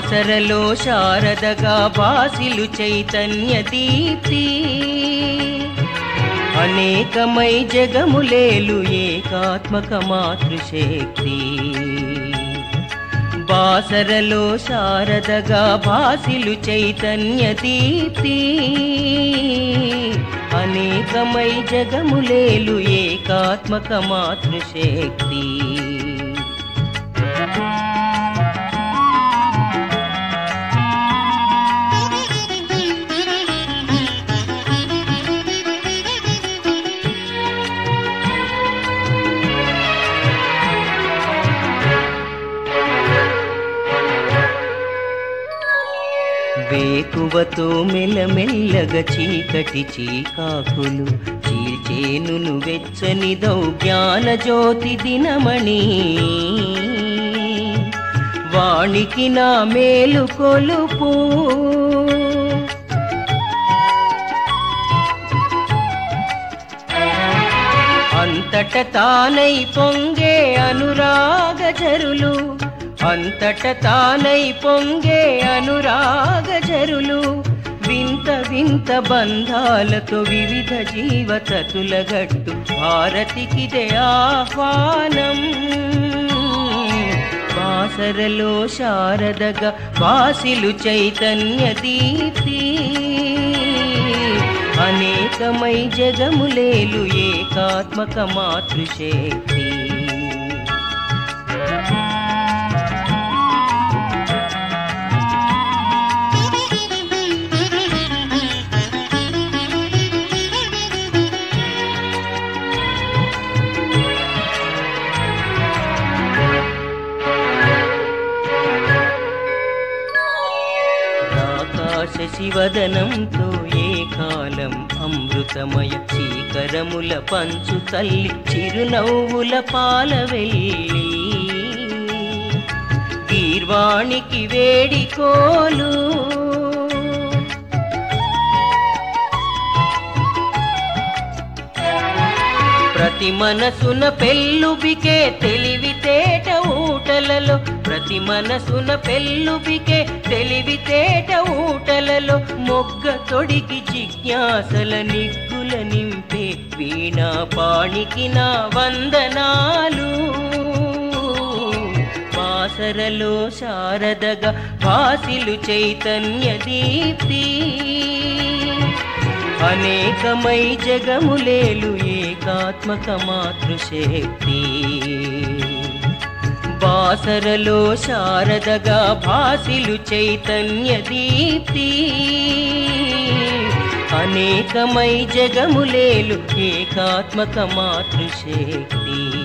బాసరలో శారదగా బాసిలు చైతన్య దీప్తి అనేకమై జగములేలు ఏకాత్మక మాతృశక్తి బాసరలో శారదగా బాసిలు చైతన్య దీప్తి అనేకమై జగములేలు ఏకాత్మక మాతృశక్తి వేకువతో మెల్లమెల్లగా చీకటి చీకాకులు చీల్చేనును వెచ్చనిదౌ జ్ఞాన జ్యోతి దినమణి వాణికి నా మేలు కొలుపు అంతట తానై పొంగే అనురాగ జరులు అంతట తానై పొంగే అనురాగ జరులు వింత వింత బంధాలతో వివిధ జీవతతుల గట్టు భారతికిదే ఆహ్వానం బాసరలో శారదగా బాసిలు చైతన్య దీప్తి అనేకమై జగములేలు ఏకాత్మక మాతృశక్తి ఆకాశ శివదనంతో ఏ కాలం అమృతమయ చీకరముల పంచు తల్లి చిరునవ్వుల పాల వెళ్ళి గీర్వాణికి వేడికోలు ప్రతి మనసున పెళ్ళుబికే తెలివితేట ఊటలలో ప్రతి మనసున పెళ్ళుబికే తెలివితేట ఊటలలో మొగ్గ తొడిగి జిజ్ఞాసల నిగ్గుల నింపే వీణా పాణికి నా వందనాలు బాసరలో శారదగా భాసిలు చైతన్య దీప్తి అనేకమై జగములేలు ఏకాత్మక మాతృశక్తి బాసరలో శారదగా భాసిలు చైతన్య దీప్తి అనేకమై జగములేలు ఏకాత్మక మాతృశక్తి